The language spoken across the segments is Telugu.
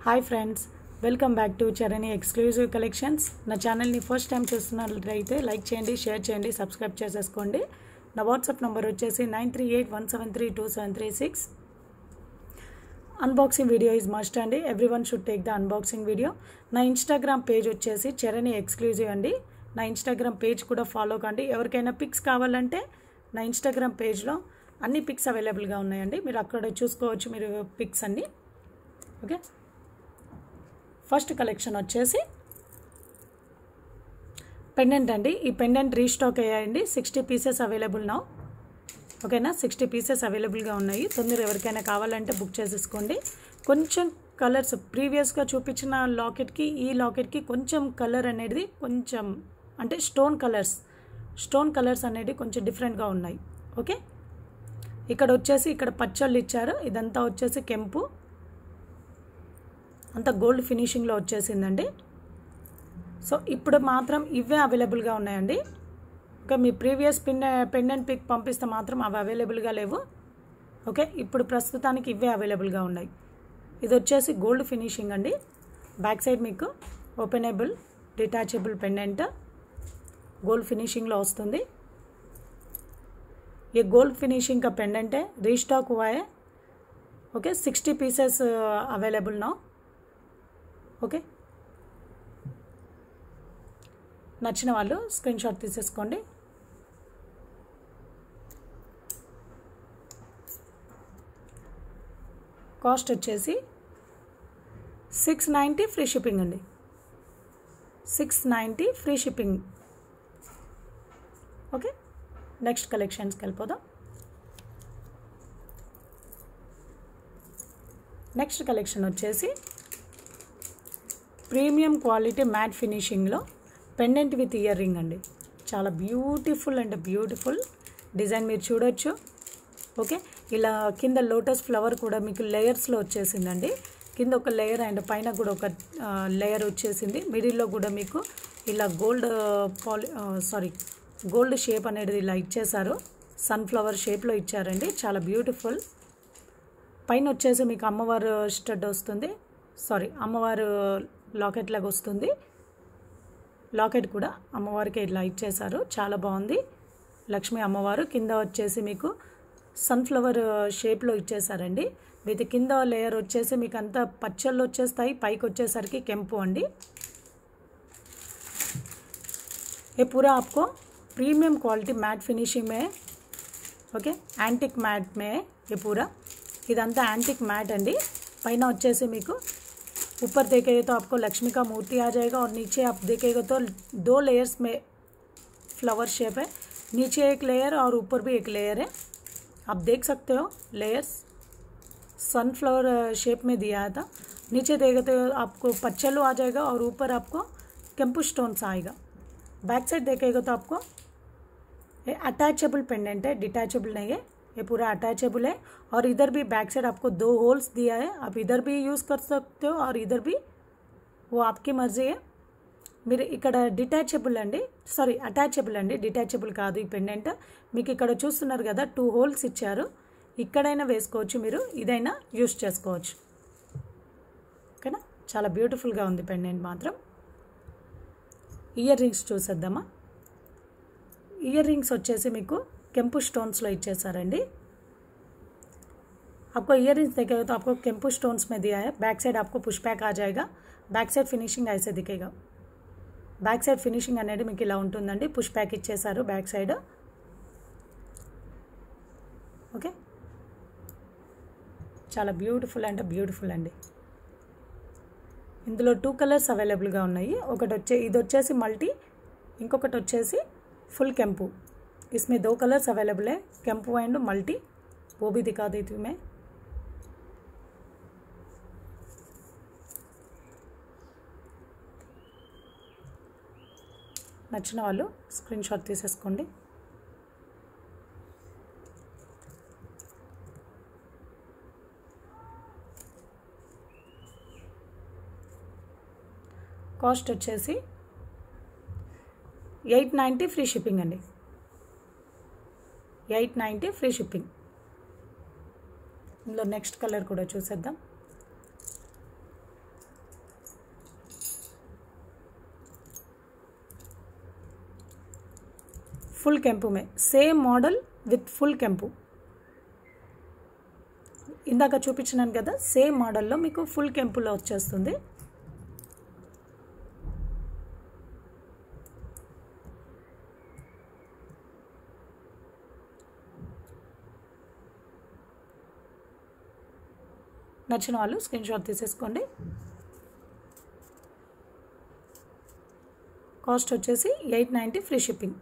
hi friends welcome back to Charani exclusive collections నా ఛానల్ని ఫస్ట్ టైం చూస్తున్నట్లయితే లైక్ చేయండి షేర్ చేయండి సబ్స్క్రైబ్ చేసేసుకోండి నా వాట్సాప్ నెంబర్ వచ్చేసి nine three eight one seven three two seven three six unboxing video is must అండి every one should take the unboxing video నా ఇన్స్టాగ్రామ్ పేజ్ వచ్చేసి చరణి ఎక్స్క్లూజివ్ అండి నా ఇన్స్టాగ్రామ్ పేజ్ కూడా ఫాలో కండి ఎవరికైనా పిక్స్ కావాలంటే నా ఇన్స్టాగ్రామ్ పేజ్లో అన్ని పిక్స్ అవైలబుల్గా ఉన్నాయండి మీరు అక్కడ చూసుకోవచ్చు మీరు పిక్స్ అన్నీ ఓకే ఫస్ట్ కలెక్షన్ వచ్చేసి పెండెంట్ అండి ఈ పెండెంట్ రీస్టాక్ అయ్యాయండి సిక్స్టీ పీసెస్ అవైలబుల్ నా ఓకేనా సిక్స్టీ పీసెస్ అవైలబుల్గా ఉన్నాయి తొందర ఎవరికైనా కావాలంటే బుక్ చేసేసుకోండి కొంచెం కలర్స్ ప్రీవియస్గా చూపించిన లాకెట్కి ఈ లాకెట్కి కొంచెం కలర్ అనేది కొంచెం అంటే స్టోన్ కలర్స్ స్టోన్ కలర్స్ అనేది కొంచెం డిఫరెంట్గా ఉన్నాయి ఓకే ఇక్కడ వచ్చేసి ఇక్కడ పచ్చళ్ళు ఇచ్చారు ఇదంతా వచ్చేసి కెంపు అంత గోల్డ్ ఫినిషింగ్లో వచ్చేసిందండి సో ఇప్పుడు మాత్రం ఇవే అవైలబుల్గా ఉన్నాయండి ఓకే మీ ప్రీవియస్ పిన్ పెండెంట్ పిక్ పంపిస్తే మాత్రం అవి అవైలబుల్గా లేవు ఓకే ఇప్పుడు ప్రస్తుతానికి ఇవే అవైలబుల్గా ఉన్నాయి ఇది వచ్చేసి గోల్డ్ ఫినిషింగ్ అండి బ్యాక్ సైడ్ మీకు ఓపెనబుల్ డిటాచబుల్ పెండెంట్ గోల్డ్ ఫినిషింగ్లో వస్తుంది ये गोल्ड फिनिशिंग का पेंडेंट है रीस्टॉक हुआ है okay sixty pieces available now okay నచ్చిన వాళ్ళు స్క్రీన్ షాట్ తీసేసుకోండి కాస్ట్ వచ్చేసి సిక్స్ నైంటీ ఫ్రీ షిప్పింగ్ అండి six ninety free shipping okay next కలెక్షన్స్కి వెళ్ళిపోదాం నెక్స్ట్ కలెక్షన్ వచ్చేసి ప్రీమియం క్వాలిటీ మ్యాట్ ఫినిషింగ్లో పెండెంట్ విత్ ఇయర్ రింగ్ అండి చాలా బ్యూటిఫుల్ అండ్ బ్యూటిఫుల్ డిజైన్ మీరు చూడొచ్చు ఓకే ఇలా కింద లోటస్ ఫ్లవర్ కూడా మీకు లేయర్స్లో వచ్చేసిందండి కింద ఒక లేయర్ అండ్ పైన కూడా ఒక లేయర్ వచ్చేసింది మిడిల్లో కూడా మీకు ఇలా గోల్డ్ పాలి సారీ గోల్డ్ షేప్ అనేది ఇలా ఇచ్చేసారు సన్ఫ్లవర్ షేప్లో ఇచ్చారండి చాలా బ్యూటిఫుల్ పైన వచ్చేసి మీకు అమ్మవారు స్టడ్ వస్తుంది సారీ అమ్మవారు లాకెట్ లాగా వస్తుంది లాకెట్ కూడా అమ్మవారికి ఇట్లా ఇచ్చేసారు చాలా బాగుంది లక్ష్మీ అమ్మవారు కింద వచ్చేసి మీకు సన్ఫ్లవర్ షేప్లో ఇచ్చేసారండి విత్ కింద లేయర్ వచ్చేసి మీకు అంతా పచ్చళ్ళు వచ్చేస్తాయి పైకి వచ్చేసరికి కెంపు అండి ये पूरा आपको प्रीमियम क्वालिटी मैट फिनिशिंग में ఓకే యాంటిక్ మ్యాట్ మే ये पूरा ఇదంతా యాంటిక్ మ్యాట్ అండి పైన వచ్చేసి మీకు ऊपर देखेगा तो आपको लक्ष्मी का मूर्ति आ जाएगा और नीचे आप देखेगा तो दो लेयर्स में फ्लावर शेप है नीचे एक लेयर और ऊपर भी एक लेयर है आप देख सकते हो लेयर्स सनफ्लावर शेप में दिया था नीचे देखेगा तो आपको पच्चलो आ जाएगा और ऊपर आपको केम्पू स्टोन्स आएगा बैक साइड देखेगा तो आपको ये अटैचेबल पेंडेंट है डिटैचेबल नहीं है ये पूरा अटैचेबल है और इधर भी बैक साइड आपको दो होल्स दिया है आप इधर भी यूज़ कर सकते हो और इधर भी वो आपकी मर्जी है మీరు ఇక్కడ డిటాచబుల్ అండి సారీ అటాచబుల్ అండి డిటాచబుల్ కాదు ఈ పెండెంట్ మీకు ఇక్కడ చూస్తున్నారు కదా టూ హోల్స్ ఇచ్చారు ఇక్కడైనా వేసుకోవచ్చు మీరు ఇదైనా యూస్ చేసుకోవచ్చు ఓకేనా చాలా బ్యూటిఫుల్గా ఉంది పెండెంట్ మాత్రం ఇయర్ రింగ్స్ చూసేద్దామా ఇయర్ రింగ్స్ వచ్చేసి మీకు కెంపు స్టోన్స్లో ఇచ్చేసారండి आपको इयर रिंग्स देखेगा तो आपको केम्पू स्टोन्स में दिया है बैक साइड आपको पुश बैक आ जाएगा बैक साइड ఫినిషింగ్ ऐसे दिखेगा బ్యాక్ సైడ్ ఫినిషింగ్ అనేది మీకు ఇలా ఉంటుందండి పుష్ బ్యాక్ ఇచ్చేసారు బ్యాక్ సైడ్ ఓకే చాలా బ్యూటిఫుల్ అంటే బ్యూటిఫుల్ అండి ఇందులో టూ కలర్స్ అవైలబుల్గా ఉన్నాయి ఒకటి వచ్చే ఇది వచ్చేసి మల్టీ ఇంకొకటి వచ్చేసి फुल कैंपू इसमें दो कलर्स अवेलेबल है कैंपू एंड मल्टी वो भी दिखा देती हूँ मैं నచ్చిన వాళ్ళు స్క్రీన్ షాట్ తీసేసుకోండి కాస్ట్ వచ్చేసి ఎయిట్ నైంటీ ఫ్రీ షిప్పింగ్ అండి ఎయిట్ నైంటీ ఫ్రీ షిప్పింగ్ ఇందులో నెక్స్ట్ కలర్ కూడా చూసేద్దాం ఫుల్ కెంపు మే సేమ్ మోడల్ విత్ ఫుల్ కెంపు ఇందాక చూపించినాను కదా సేమ్ మోడల్లో మీకు ఫుల్ కెంపులో వచ్చేస్తుంది నచ్చిన వాళ్ళు స్క్రీన్ షాట్ తీసేసుకోండి కాస్ట్ వచ్చేసి eight ninety free shipping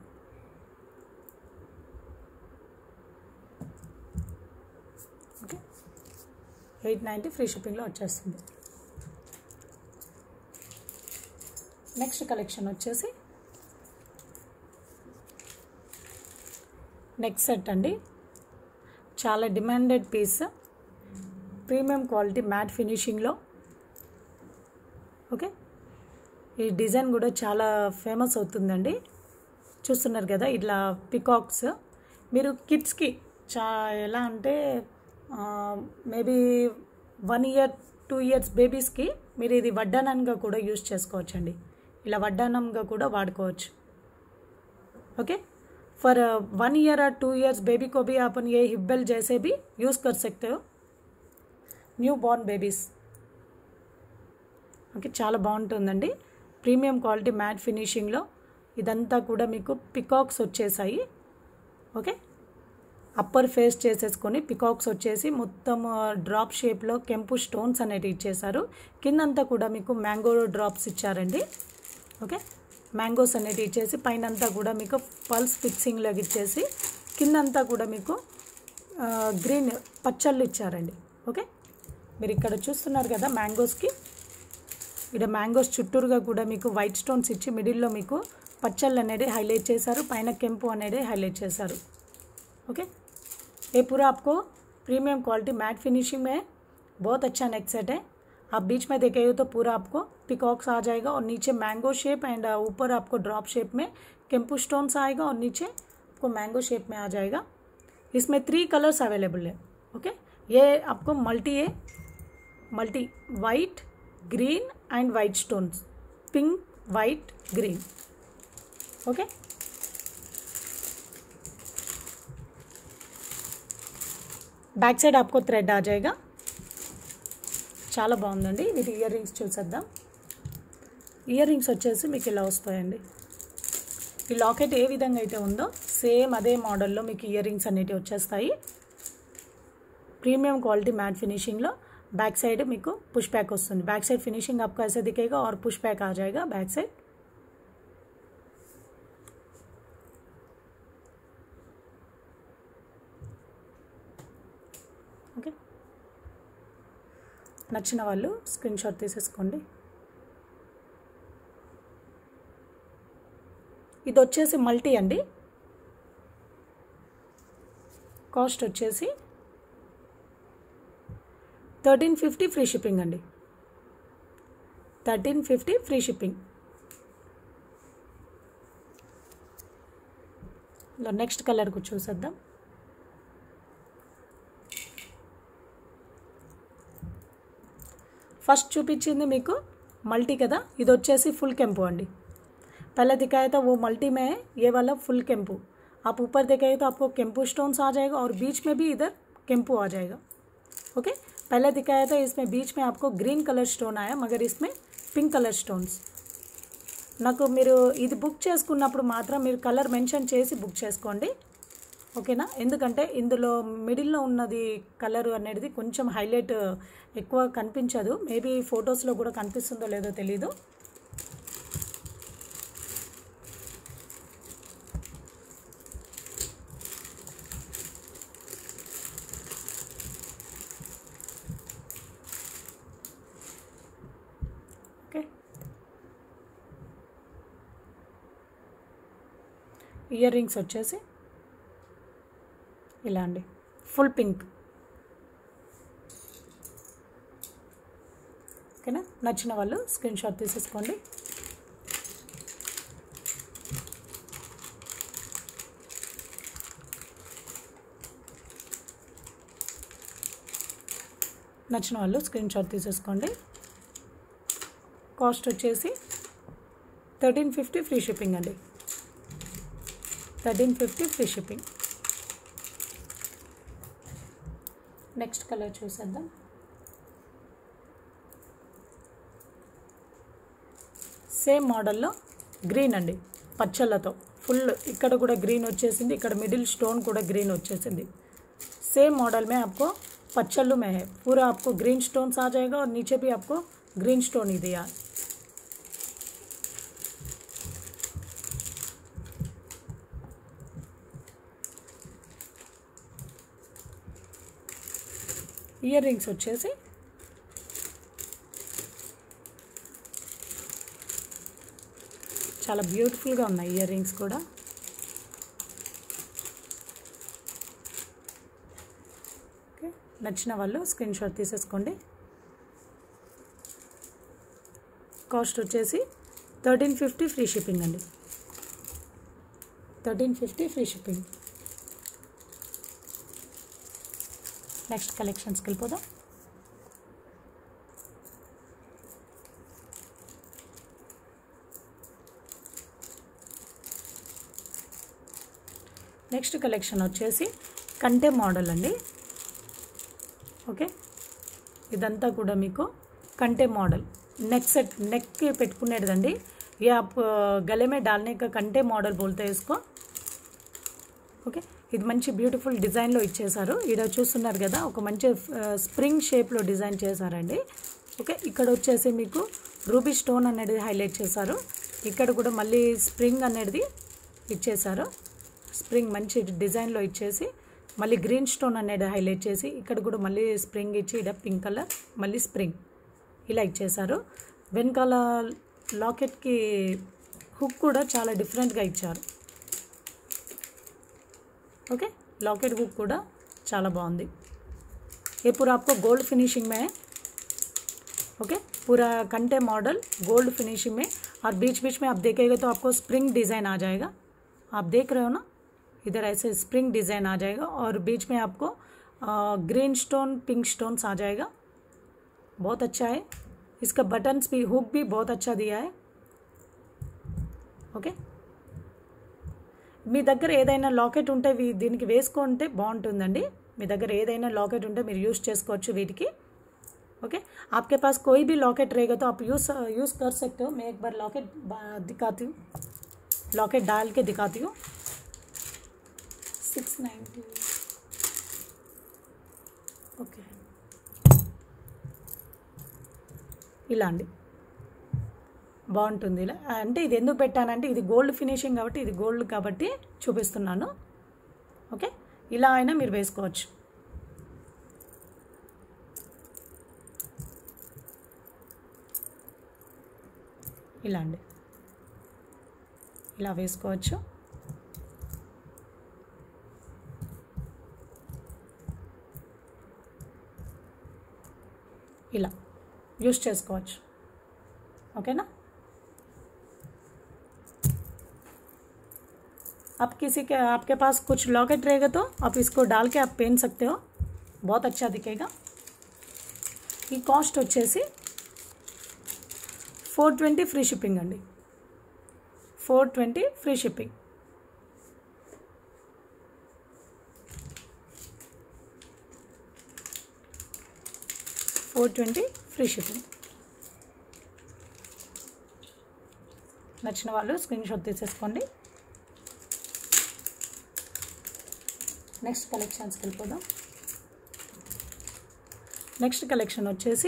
okay eight ninety free షిప్పింగ్లో వచ్చేస్తుంది నెక్స్ట్ కలెక్షన్ వచ్చేసి నెక్స్ట్ సెట్ అండి చాలా demanded piece premium quality matte ఫినిషింగ్లో ఓకే ఈ డిజైన్ కూడా చాలా ఫేమస్ అవుతుందండి చూస్తున్నారు కదా ఇట్లా పికాక్స్ మీరు కిడ్స్కి చా ఎలా అంటే maybe one year two years బేబీస్కి మీరు ఇది వడ్డానంగా కూడా యూజ్ చేసుకోవచ్చండి ఇలా వడ్డానంగా కూడా వాడుకోవచ్చు ओके फॉर वन ईयर और टू इयर्स बेबी को भी अपन ये हिप बेल्ट जैसे भी यूज़ कर सकते हो న్యూ బోర్న్ బేబీస్ ఓకే చాలా బాగుంటుందండి ప్రీమియం క్వాలిటీ మ్యాట్ ఫినిషింగ్లో ఇదంతా కూడా మీకు పికాక్స్ వచ్చేసాయి ఓకే అప్పర్ ఫేస్ చేసేసుకొని పికాక్స్ వచ్చేసి మొత్తం డ్రాప్ షేప్లో కెంపు స్టోన్స్ అనేవి ఇచ్చేసారు కిందంతా కూడా మీకు మ్యాంగో డ్రాప్స్ ఇచ్చారండి ఓకే మ్యాంగోస్ అనేవి ఇచ్చేసి పైనంతా కూడా మీకు పల్స్ ఫిక్సింగ్లోకి ఇచ్చేసి కిందంతా కూడా మీకు గ్రీన్ పచ్చళ్ళు ఇచ్చారండి ఓకే మీరు ఇక్కడ చూస్తున్నారు కదా మ్యాంగోస్కి ఇక్కడ మ్యాంగోస్ చుట్టూరుగా కూడా మీకు వైట్ స్టోన్స్ ఇచ్చి మిడిల్లో మీకు పచ్చళ్ళు అనేది హైలైట్ చేశారు పైన కెంపు అనేది హైలైట్ చేశారు ओके ये पूरा आपको प्रीमियम क्वालिटी मैट फिनिशिंग में है बहुत अच्छा नेक सेट है आप बीच में देखे हो तो पूरा आपको पिकॉक्स आ जाएगा और नीचे मैंगो शेप एंड ऊपर आपको ड्रॉप शेप में केम्पू स्टोन्स आएगा और नीचे आपको मैंगो शेप में आ जाएगा इसमें थ्री कलर्स अवेलेबल है ओके ये आपको मल्टी है multi white green and white stones pink white green okay back side ఆప్కో థ్రెడ్ ఆ జాయేగా చాలా బాగుందండి వీటి ఇయర్ రింగ్స్ చూసేద్దాం ఇయర్ రింగ్స్ వచ్చేసి మీకు ఇలా వస్తాయండి ఈ లాకెట్ ఏ విధంగా అయితే ఉందో సేమ్ అదే మోడల్లో మీకు ఇయర్ రింగ్స్ అనేటివి వచ్చేస్తాయి प्रीमियम क्वालिटी मैट फिनिशिंग लो बैक साइड మీకు పుష్ బ్యాక్ వస్తుంది బ్యాక్ సైడ్ ఫినిషింగ్ आपको ऐसे दिखेगा और पुश बैक आ जाएगा बैक साइड ఓకే నచ్చిన వాళ్ళు స్క్రీన్ షాట్ తీసేసుకోండి ఇది వచ్చేసి మల్టీ అండి కాస్ట్ వచ్చేసి థర్టీన్ ఫిఫ్టీ ఫ్రీ షిప్పింగ్ అండి థర్టీన్ ఫిఫ్టీ ఫ్రీ షిప్పింగ్ ఇలా నెక్స్ట్ కలర్కు చూసేద్దాం फर्स्ट చూపించింది మీకు मल्टी కదా ఇది వచ్చేసి फुल केम्पू अंडी पहले दिखाया था वो मल्टी में है ये वाला फुल केम्पू आप ऊपर देखेंगे तो आपको केम्पू स्टोन्स आ जाएगा और बीच में भी इधर केम्पू आ जाएगा ओके पहले दिखाया था इसमें बीच में आपको ग्रीन कलर स्टोन आया मगर इसमें పింక్ కలర్ స్టోన్స్ నాకు మీరు ఇది బుక్ చేసుకున్నప్పుడు మాత్రం మీరు కలర్ మెన్షన్ చేసి బుక్ చేసుకోండి ఓకేనా ఎందుకంటే ఇందులో మిడిల్లో ఉన్నది కలర్ అనేది కొంచెం హైలైట్ ఎక్కువ కనిపించదు మేబీ ఫొటోస్లో కూడా కనిపిస్తుందో లేదో తెలీదు ఓకే ఇయర్ రింగ్స్ వచ్చేసి ఇలా అండి ఫుల్ పింక్ ఓకేనా నచ్చిన వాళ్ళు స్క్రీన్ షాట్ తీసేసుకోండి నచ్చిన వాళ్ళు స్క్రీన్ షాట్ తీసేసుకోండి కాస్ట్ వచ్చేసి థర్టీన్ ఫిఫ్టీ ఫ్రీ షిప్పింగ్ అండి thirteen fifty free shipping next colour చూసేద్దాం సేమ్ మోడల్లో గ్రీన్ అండి పచ్చళ్ళతో ఫుల్ ఇక్కడ కూడా గ్రీన్ వచ్చేసింది ఇక్కడ మిడిల్ స్టోన్ కూడా గ్రీన్ వచ్చేసింది सेम मॉडल में आपको पच्चल्लू में है पूरा आपको ग्रीन स्टोन्स आ जाएगा और नीचे भी आपको ग्रीन स्टोन ही दिया है ఇయర్ రింగ్స్ వచ్చేసి చాలా బ్యూటిఫుల్గా ఉన్నాయి ఇయర్ రింగ్స్ కూడా ఓకే నచ్చిన వాళ్ళు స్క్రీన్ షాట్ తీసేసుకోండి కాస్ట్ వచ్చేసి థర్టీన్ ఫిఫ్టీ ఫ్రీ షిప్పింగ్ అండి thirteen fifty free shipping next కలెక్షన్స్కి వెళ్ళిపోదాం నెక్స్ట్ కలెక్షన్ వచ్చేసి కంటే మోడల్ అండి ఓకే ఇదంతా కూడా మీకు కంటే మॉडल नेक सेट नेक के పెట్టుకునేదండి ये आप गले में डालने का కంటే మోడల్ बोलते हैं इसको ఓకే ఇది మంచి బ్యూటిఫుల్ డిజైన్లో ఇచ్చేసారు ఇక్కడ చూస్తున్నారు కదా ఒక మంచి స్ప్రింగ్ షేప్లో డిజైన్ చేశారండి ఓకే ఇక్కడ వచ్చేసి మీకు రూబీ స్టోన్ అనేది హైలైట్ చేశారు ఇక్కడ కూడా మళ్ళీ స్ప్రింగ్ అనేది ఇచ్చేసారు స్ప్రింగ్ మంచి డిజైన్లో ఇచ్చేసి మళ్ళీ గ్రీన్ స్టోన్ అనేది హైలైట్ చేసి ఇక్కడ కూడా మళ్ళీ స్ప్రింగ్ ఇచ్చి ఇక్కడ పింక్ కలర్ మళ్ళీ స్ప్రింగ్ ఇలా ఇచ్చేసారు వెనకాల లాకెట్కి హుక్ కూడా చాలా డిఫరెంట్గా ఇచ్చారు ओके लॉकेट बुक కూడా చాలా బాగుంది ये पूरा आपको गोल्ड फिनिशिंग में है ओके पूरा कंटे मॉडल गोल्ड फिनिशिंग में और बीच बीच में आप देखेंगे तो आपको स्प्रिंग डिज़ाइन आ जाएगा आप देख रहे हो ना इधर ऐसे स्प्रिंग डिज़ाइन आ जाएगा और बीच में आपको ग्रीन स्टोन पिंक स्टोन्स आ जाएगा बहुत अच्छा है इसका बटन्स भी हुक भी बहुत अच्छा दिया है ओके మీ దగ్గర ఏదైనా లాకెట్ ఉంటే వీ- దీనికి వేసుకుంటే బాగుంటుందండి మీ దగ్గర ఏదైనా లాకెట్ ఉంటే మీరు యూస్ చేసుకోవచ్చు వీటికి ओके आपके पास कोई भी लॉकेट रहेगा तो आप यूज़ यूज़ कर सकते हो मैं एक बार लॉकेट बा- दिखाती हूँ लॉकेट डाल के दिखाती हूँ सिक्स नाइन्टी ఓకే ఇలా అండి బాగుంటుంది ఇలా అంటే ఇది ఎందుకు పెట్టానంటే ఇది గోల్డ్ ఫినిషింగ్ కాబట్టి ఇది గోల్డ్ కాబట్టి చూపిస్తున్నాను ఓకే ఇలా అయినా మీరు వేసుకోవచ్చు ఇలా అండి ఇలా వేసుకోవచ్చు ఇలా యూస్ చేసుకోవచ్చు ఓకేనా आप किसी के आपके पास कुछ लॉकेट रहेगा तो आप इसको डाल के आप पहन सकते हो बहुत अच्छा दिखेगा ఈ కాస్ట్ వచ్చేసి ఫోర్ ట్వంటీ ఫ్రీ షిప్పింగ్ అండి four twenty free shipping four twenty free shipping నచ్చిన వాళ్ళు స్క్రీన్ షాట్ తీసేసుకోండి నెక్స్ట్ కలెక్షన్స్కి వెళ్ళిపోదాం నెక్స్ట్ కలెక్షన్ వచ్చేసి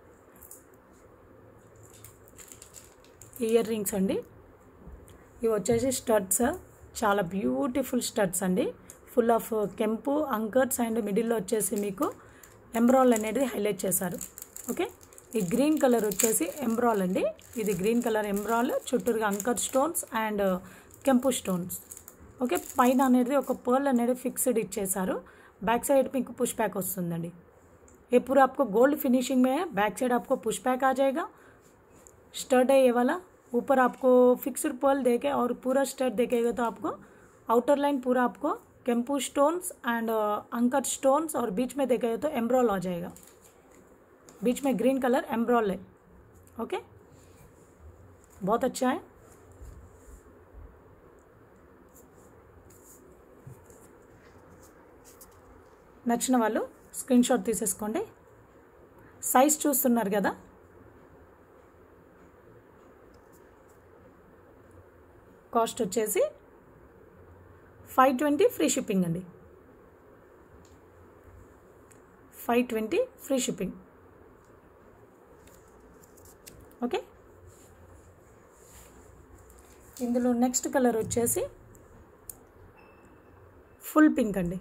ఇయర్ రింగ్స్ అండి ఇవి వచ్చేసి స్టడ్స్ చాలా బ్యూటిఫుల్ స్టడ్స్ అండి ఫుల్ ఆఫ్ కెంపు అంకర్స్ అండ్ మిడిల్లో వచ్చేసి మీకు ఎంబ్రాల్ అనేది హైలైట్ చేశారు ఓకే ఈ గ్రీన్ కలర్ వచ్చేసి ఎంబ్రాల్ అండి ఇది గ్రీన్ కలర్ ఎంబ్రాల్ చుట్టూరుగా అంకర్ స్టోన్స్ అండ్ కెంపు స్టోన్స్ ఓకే పైన అనేది ఒక పర్ల్ అనేది ఫిక్స్డ్ ఇచ్చేసారు बैक साइड में पुश बैक వస్తుందండి ये पूरा आपको गोल्ड फिनिशिंग में है बैक साइड आपको पुश बैक आ जाएगा स्टड है ये वाला ऊपर आपको फिक्स्ड पर्ल देके और पूरा स्टड देखेगा तो आपको आउटर लाइन पूरा आपको केम्पू स्टोन्स एंड अंकट स्टोन्स और बीच में देखेगा तो एम्ब्रॉल आ जाएगा बीच में ग्रीन कलर एम्ब्रॉल है ओके बहुत अच्छा है నచ్చిన వాళ్ళు స్క్రీన్ షాట్ తీసేసుకోండి సైజ్ చూస్తున్నారు కదా కాస్ట్ వచ్చేసి ఫైవ్ ట్వంటీ ఫ్రీ షిప్పింగ్ అండి five twenty free shipping okay ఇందులో నెక్స్ట్ కలర్ వచ్చేసి ఫుల్ పింక్ అండి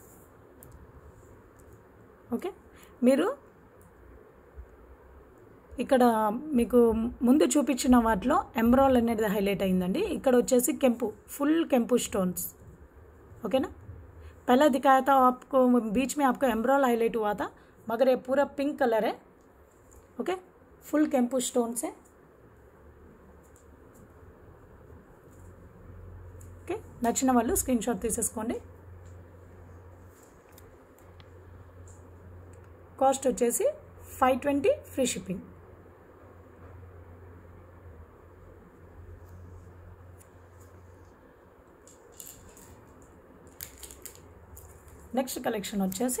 ఓకే మీరు ఇక్కడ మీకు ముందు చూపించిన వాటిలో ఎంబ్రాల్ అనేది హైలైట్ అయిందండి ఇక్కడ వచ్చేసి కెంపు ఫుల్ కెంపు స్టోన్స్ ओके ना पहला दिखाया था आपको बीच में आपको एम्ब्रॉल हाईलाइट हुआ था मगर ये पूरा पिंक कलर है ओके फुल कैंपू स्टोन्स है ఓకే నచ్చిన వాళ్ళు స్క్రీన్ షాట్ తీసేసుకోండి కాస్ట్ వచ్చేసి five twenty free shipping next collection వచ్చేసి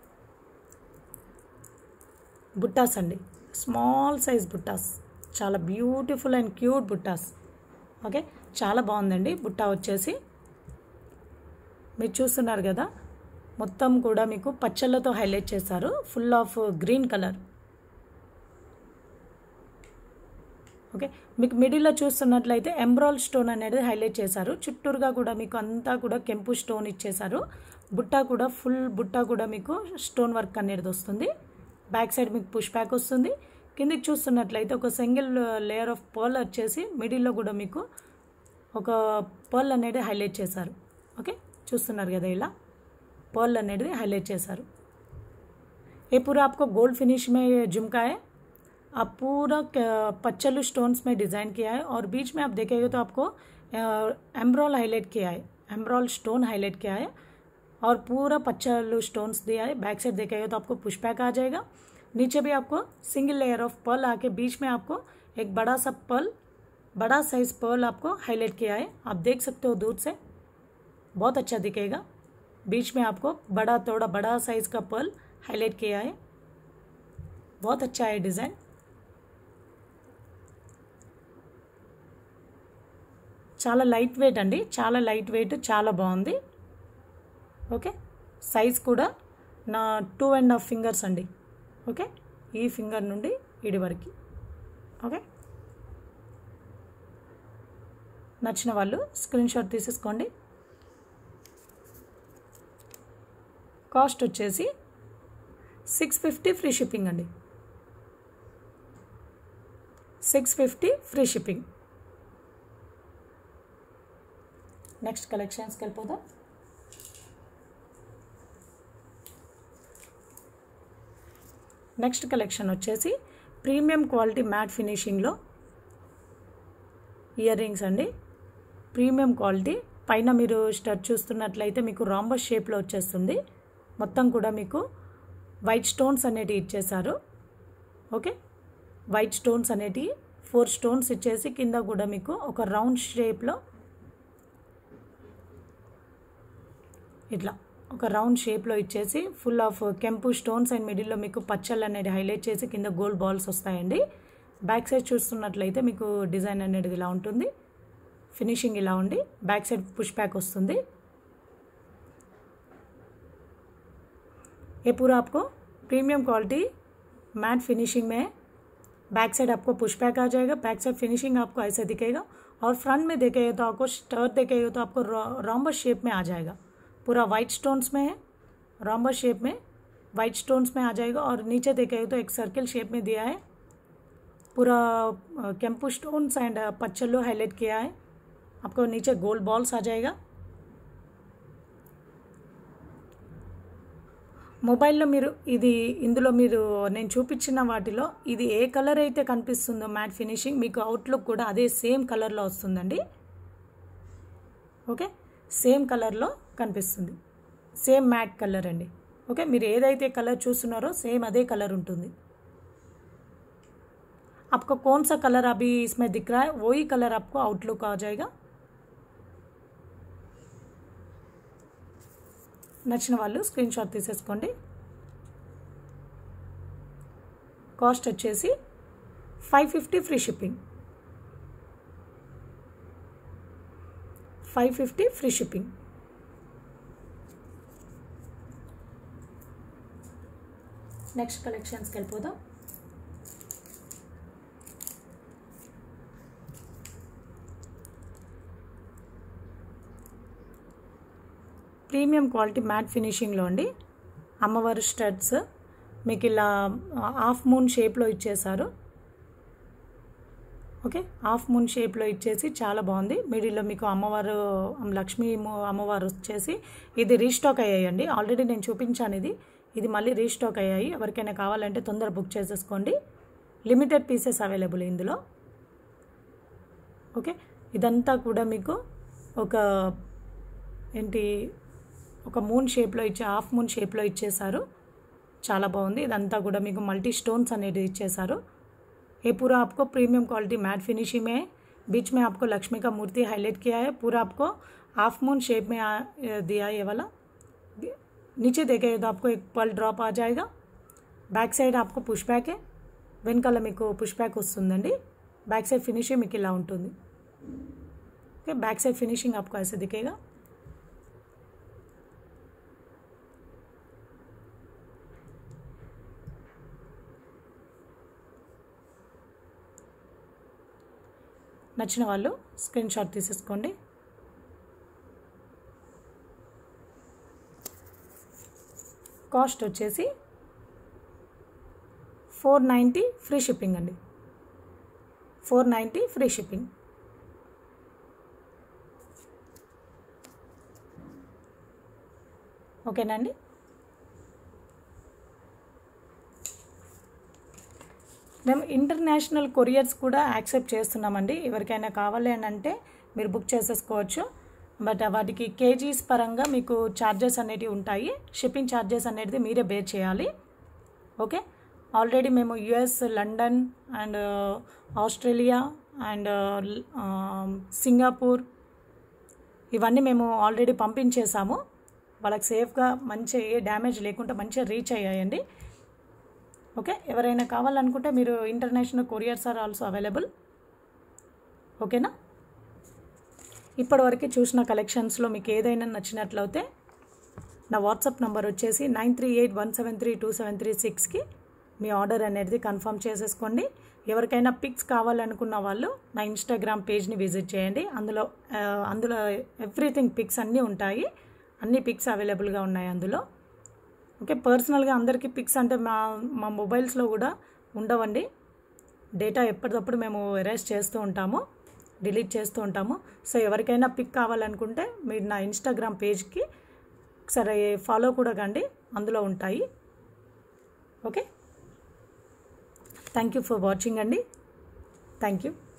బుట్టాస్ అండి స్మాల్ సైజ్ బుట్టాస్ చాలా బ్యూటిఫుల్ అండ్ క్యూట్ బుట్టాస్ ఓకే చాలా బాగుందండి బుట్టా వచ్చేసి మీరు చూస్తున్నారు కదా మొత్తం కూడా మీకు పచ్చళ్ళతో హైలైట్ చేశారు full of green colour okay మీకు మిడిల్లో చూస్తున్నట్లయితే ఎంబ్రాల్ స్టోన్ అనేది హైలైట్ చేశారు చుట్టూరుగా కూడా మీకు అంతా కూడా కెంపు స్టోన్ ఇచ్చేశారు బుట్ట కూడా ఫుల్ బుట్ట కూడా మీకు స్టోన్ వర్క్ అనేది వస్తుంది బ్యాక్ సైడ్ మీకు పుష్ బ్యాక్ వస్తుంది కిందికి చూస్తున్నట్లయితే ఒక సింగిల్ లేయర్ ఆఫ్ పర్ల్ వచ్చేసి మిడిల్లో కూడా మీకు ఒక పర్ల్ అనేది హైలైట్ చేశారు ఓకే చూస్తున్నారు కదా ఇలా పర్ల్ అనేది హైలైट చేశారు ये पूरा आपको गोल्ड फिनिश में झुमका है आप पूरा पच्चलू स्टोन्स में डिज़ाइन किया है और बीच में आप देखेंगे तो आपको एम्ब्रॉल हाईलाइट किया है एम्ब्रॉल स्टोन हाईलाइट किया है और पूरा पच्चलू स्टोन्स दिया है बैक साइड देखेंगे तो आपको पुश बैक आ जाएगा नीचे भी आपको सिंगल लेयर ऑफ पर्ल आके बीच में आपको एक बड़ा सा पर्ल बड़ा साइज पर्ल आपको हाईलाइट किया है आप देख सकते हो दूर से बहुत अच्छा दिखेगा बीच में आपको बड़ा थोड़ा बड़ा साइज का पर्ल हाईलाइट किया है बहुत अच्छा है डिज़ाइन చాలా లైట్ వెయిట్ అండి చాలా లైట్ వెయిట్ చాలా బాగుంది ఓకే సైజ్ కూడా నా టూ అండ్ హాఫ్ ఫింగర్స్ అండి ఓకే ఈ ఫింగర్ నుండి ఇడి వరకు ఓకే నచ్చిన వాళ్ళు స్క్రీన్ షాట్ తీసేసుకోండి కాస్ట్ వచ్చేసి సిక్స్ ఫిఫ్టీ ఫ్రీ షిప్పింగ్ అండి six fifty free shipping next కలెక్షన్స్కి వెళ్ళిపోదాం నెక్స్ట్ కలెక్షన్ వచ్చేసి ప్రీమియం క్వాలిటీ మ్యాట్ ఫినిషింగ్లో ఇయర్ రింగ్స్ అండి ప్రీమియం క్వాలిటీ పైన మీరు స్టడ్ చూస్తున్నట్లయితే మీకు రాంబస్ షేప్లో వచ్చేస్తుంది మొత్తం కూడా మీకు వైట్ స్టోన్స్ అనేటివి ఇచ్చేసారు ఓకే వైట్ స్టోన్స్ అనేటివి ఫోర్ స్టోన్స్ ఇచ్చేసి కింద కూడా మీకు ఒక రౌండ్ షేప్లో ఇట్లా ఒక రౌండ్ షేప్లో ఇచ్చేసి ఫుల్ ఆఫ్ కెంపు స్టోన్స్ అండ్ మిడిల్లో మీకు పచ్చళ్ళు అనేది హైలైట్ చేసి కింద గోల్డ్ బాల్స్ వస్తాయండి బ్యాక్ సైడ్ చూస్తున్నట్లయితే మీకు డిజైన్ అనేది ఇలా ఉంటుంది ఫినిషింగ్ ఇలా ఉండి బ్యాక్ సైడ్ పుష్ బ్యాక్ వస్తుంది ये पूरा आपको प्रीमियम क्वालिटी मैट फिनिशिंग में है बैक साइड आपको पुश बैक आ जाएगा बैक साइड फिनिशिंग आपको ऐसे दिखेगा और फ्रंट में देखेगा तो आपको स्टर्ट देखेगा तो आपको रॉम्बस शेप में आ जाएगा पूरा वाइट स्टोन्स में है रॉम्बस शेप में वाइट स्टोन्स में आ जाएगा और नीचे देखेगा तो एक सर्किल शेप में दिया है पूरा कैंपू स्टोन्स एंड पच्चल्लो हाईलाइट किया है आपको नीचे गोल्ड बॉल्स आ जाएगा మొబైల్లో మీరు ఇది ఇందులో మీరు నేను చూపించిన వాటిలో ఇది ఏ కలర్ అయితే కనిపిస్తుందో మ్యాట్ ఫినిషింగ్ మీకు అవుట్లుక్ కూడా అదే సేమ్ కలర్లో వస్తుందండి ఓకే సేమ్ కలర్లో కనిపిస్తుంది సేమ్ మ్యాట్ కలర్ అండి ఓకే మీరు ఏదైతే కలర్ చూస్తున్నారో సేమ్ అదే కలర్ ఉంటుంది आपको कौन सा कलर अभी इसमें दिख रहा है वही कलर आपको आउटलुक आ जाएगा నచ్చిన వాళ్ళు స్క్రీన్ షాట్ తీసేసుకోండి కాస్ట్ వచ్చేసి five fifty free shipping five fifty free shipping next కలెక్షన్స్కి వెళ్ళిపోదాం ప్రీమియం క్వాలిటీ మ్యాట్ ఫినిషింగ్లో అండి అమ్మవారి స్టడ్స్ మీకు ఇలా హాఫ్ మూన్ షేప్లో ఇచ్చేసారు ఓకే హాఫ్ మూన్ షేప్లో ఇచ్చేసి చాలా బాగుంది మిడిల్లో మీకు అమ్మవారు లక్ష్మీ ము- అమ్మవారు వచ్చేసి ఇది రీస్టాక్ అయ్యాయండి ఆల్రెడీ నేను చూపించాను ఇది ఇది మళ్ళీ రీస్టాక్ అయ్యాయి ఎవరికైనా కావాలంటే తొందర బుక్ చేసేసుకోండి లిమిటెడ్ పీసెస్ అవైలబుల్ ఇందులో ఓకే ఇదంతా కూడా మీకు ఒక ఏంటి ఒక మూన్ షేప్లో ఇచ్చే హాఫ్ మూన్ షేప్లో ఇచ్చేసారు చాలా బాగుంది ఇదంతా కూడా మీకు మల్టీ స్టోన్స్ అనేది ఇచ్చేసారు ये पूरा आपको प्रीमियम क्वालिटी मैट फिनिशिंग में है बीच में आपको लक्ष्मी का मूर्ति हाईलाइट किया है पूरा आपको हाफ मून शेप में आ, दिया है ये वाला नीचे देखेगा तो आपको एक पल ड्रॉप आ जाएगा బ్యాక్ సైడ్ आपको పుష్ బ్యాకే వెనకాల మీకు పుష్ బ్యాక్ వస్తుందండి బ్యాక్ సైడ్ ఫినిషింగ్ మీకు ఇలా ఉంటుంది ఓకే బ్యాక్ సైడ్ ఫినిషింగ్ आपको ऐसे दिखेगा నచ్చిన వాళ్ళు స్క్రీన్ షాట్ తీసేసుకోండి కాస్ట్ వచ్చేసి ఫోర్ నైంటీ ఫ్రీ షిప్పింగ్ అండి ఫోర్ నైంటీ ఫ్రీ షిప్పింగ్ ఓకేనండి మేము ఇంటర్నేషనల్ కొరియర్స్ కూడా యాక్సెప్ట్ చేస్తున్నామండి ఎవరికైనా కావాలి అని అంటే మీరు బుక్ చేసేసుకోవచ్చు బట్ వాటికి కేజీస్ పరంగా మీకు ఛార్జెస్ అనేటివి ఉంటాయి షిప్పింగ్ ఛార్జెస్ అనేది మీరే బేర్ చేయాలి ఓకే ఆల్రెడీ మేము US London and Australia and Singapore ఇవన్నీ మేము ఆల్రెడీ పంపించేసాము వాళ్ళకి సేఫ్గా మంచి ఏ డ్యామేజ్ లేకుండా మంచిగా రీచ్ అయ్యాయండి ఓకే ఎవరైనా కావాలనుకుంటే మీరు international couriers are also available ఓకేనా ఇప్పటివరకు చూసిన కలెక్షన్స్లో మీకు ఏదైనా నచ్చినట్లయితే నా వాట్సాప్ నంబర్ వచ్చేసి nine three eight one seven three two seven three సిక్స్కి మీ ఆర్డర్ అనేది కన్ఫర్మ్ చేసేసుకోండి ఎవరికైనా పిక్స్ కావాలనుకున్న వాళ్ళు నా ఇన్స్టాగ్రామ్ పేజ్ని విజిట్ చేయండి అందులో ఆ, అందులో ఎవ్రీథింగ్ పిక్స్ అన్నీ ఉంటాయి అన్ని పిక్స్ అవైలబుల్గా ఉన్నాయి అందులో ఓకే పర్సనల్గా అందరికీ పిక్స్ అంటే మా మా మొబైల్స్లో కూడా ఉండవండి డేటా ఎప్పటికప్పుడు మేము ఎరేజ్ చేస్తూ ఉంటాము డిలీట్ చేస్తూ ఉంటాము సో ఎవరికైనా పిక్ కావాలనుకుంటే మీరు నా ఇన్స్టాగ్రామ్ పేజ్కి సరే ఫాలో కూడా కండి అందులో ఉంటాయి okay thank you for watching అండి థ్యాంక్ యూ